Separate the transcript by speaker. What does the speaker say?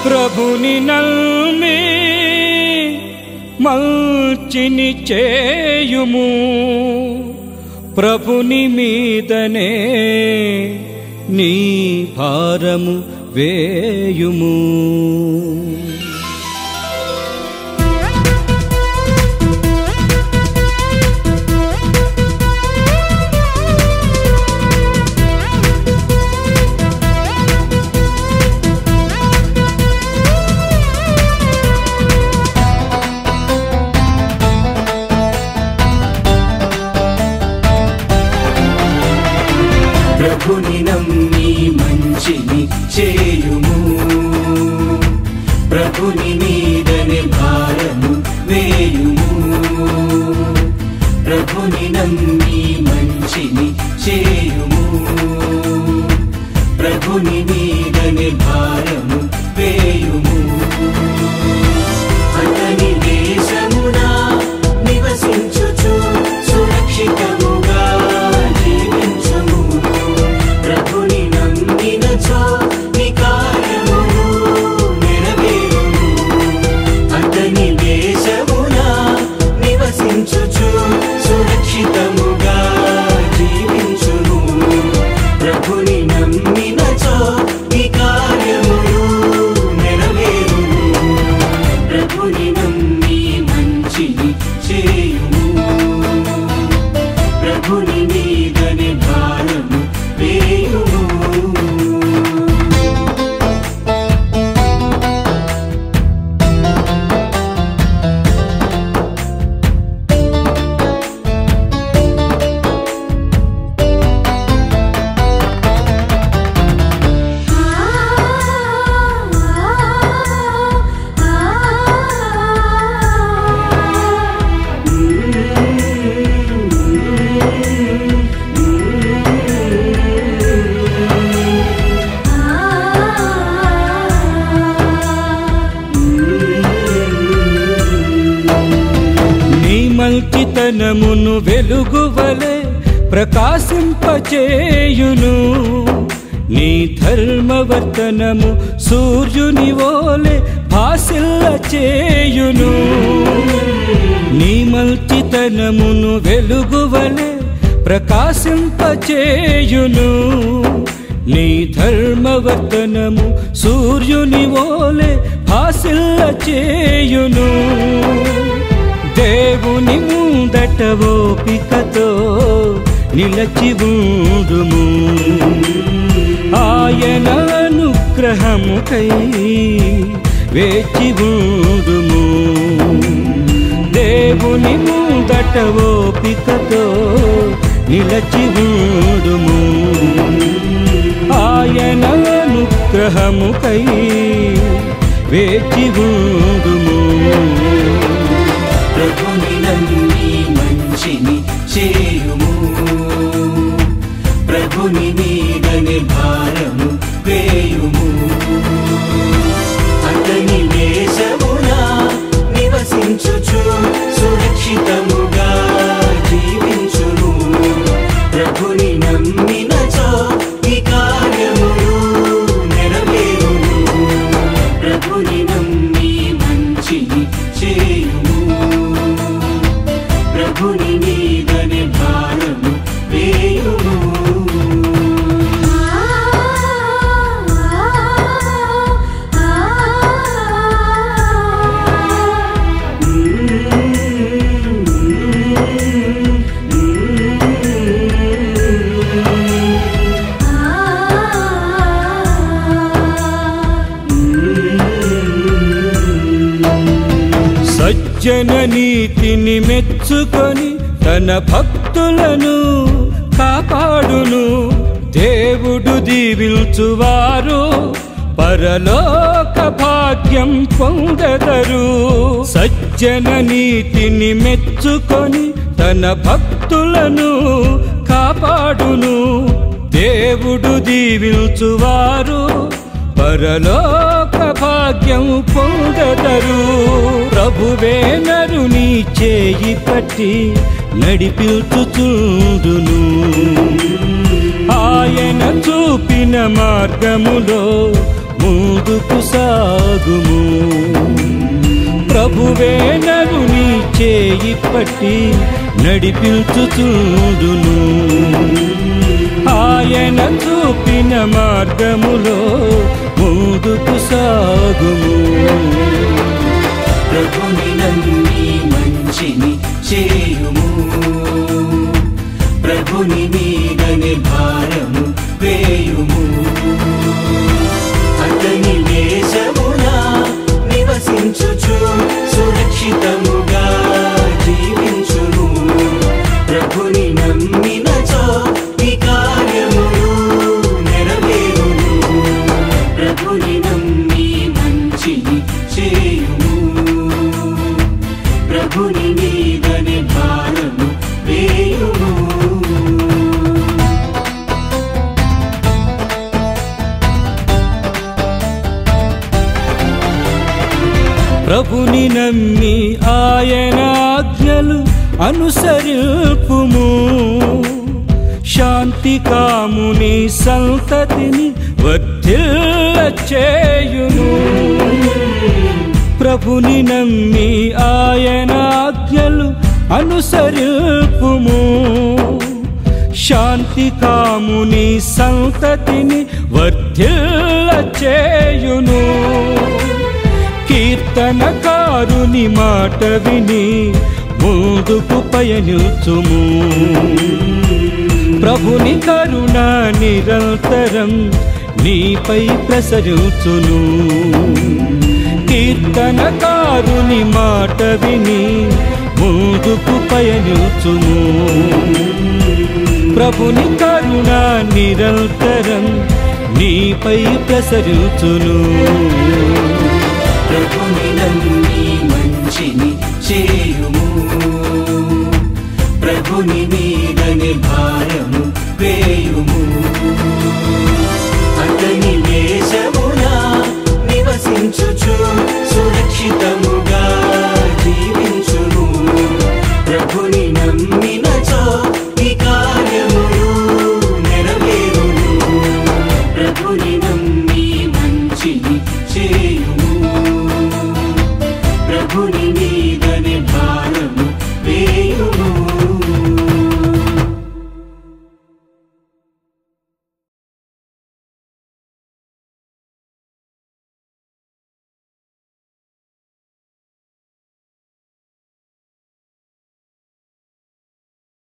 Speaker 1: ప్రభుని నల్మి మంచిని చేయుము ప్రభుని మీదనే నీ భారము వేయుము
Speaker 2: ప్రభుని నమ్మి మంచిని చేయుము ప్రభుని మీదనే భారము వేయుము ప్రభుని నమ్మి మంచిని చేయుము ప్రభుని మీదనే భారము వేయుము అతని దేశమునా నివసించుచు సురక్షితముగా జీవించుము ప్రభుని నమ్మినచో నీ కార్యములు నెరవేరును అతని దేశమునా నివసించుచు సురక్షితముగా జీవించును ప్రభుని నమ్మినచో నీ కార్యములు నెరవేరును ప్రభుని నమ్మి మంచిని చేయుము ప్రభుని మీదనే భారము వేయుము
Speaker 1: నీ మంచితనమును వెలుగువలే ప్రకాశింపచేయును నీ ధర్మవర్తనము సూర్యుని ఓలే భాసిల్ల చేయును నీ మంచితనమును వెలుగువలే ప్రకాశింపచేయును నీ ధర్మవర్తనము సూర్యుని ఓలే భాసిల్ల చేయును దేవుని ముందట ఓపికతో నిలచి ఉండుము ఆయన అనుగ్రహముకై వేచి ఉండుము దేవుని ముందట ఓపికతో నిలచి ఉండుము ఆయన అనుగ్రహముకై వేచి ఉండుము
Speaker 2: ప్రభుని నమ్మి మంచిని చేయుము ప్రభుని మీదనే భారము వేయుము అతని దేశమునా నివసించుచు సురక్షితముగా జీవించును ప్రభుని నమ్మినచో ఈ కార్యములు నెరవేరును ప్రభుని నమ్మి మంచిని చేయుము ప్రభుని మీదనే భారము వేయుము
Speaker 1: సజ్జన నీతిని మెచ్చుకొని తన భక్తులను కాపాడును దేవుడు దీవిల్చువారు పరలోక భాగ్యం పొందెదరు సజ్జన నీతిని మెచ్చుకొని తన భక్తులను కాపాడును దేవుడు దీవిల్చువారు పరలోక భాగ్యం పొందదరు ప్రభువే నరుని చేయి పట్టి నడిపించుచుండును ఆయన చూపిన మార్గములో ముందుకు సాగుము ప్రభువే నరుని చేయి పట్టి నడిపించుచుండును ఆయన చూపిన మార్గములో ముందుకు సాగుము
Speaker 2: ప్రభుని నమ్మి మంచిని చేయుము ప్రభుని మీదనే భారము వేయుము అతని దేశమున నివసించుచు సురక్షితముగా జీవించును ప్రభుని నమ్మినచో ఈ కార్యములు నెరవేరును ప్రభుని నమ్మి మంచిని చేయుము ప్రభుని మీదనే భారము వేయుము
Speaker 1: ప్రభుని నమ్మి ఆయన ఆజ్ఞలు అనుసరింపుము శాంతి కాముని సంతతిని వర్ధిల్ల చేయును ప్రభుని నమ్మి ఆయన ఆజ్ఞలు అనుసరింపుము శాంతి కాముని సంతతిని వర్ధిల్ల చేయును కీర్తనకారుని మాట విని ముందుకు పయనించుము ప్రభుని కరుణ నిరంతరం నీపై ప్రసరించును కీర్తనకారుని మాట విని ముందుకు పయనించుము ప్రభుని కరుణ నిరంతరం నీపై ప్రసరించును
Speaker 2: ప్రభుని నమ్మి మంచిని చేయుము ప్రభుని మీదనే భారము వేయుము అతని దేశమున నివసించుచు సురక్షితము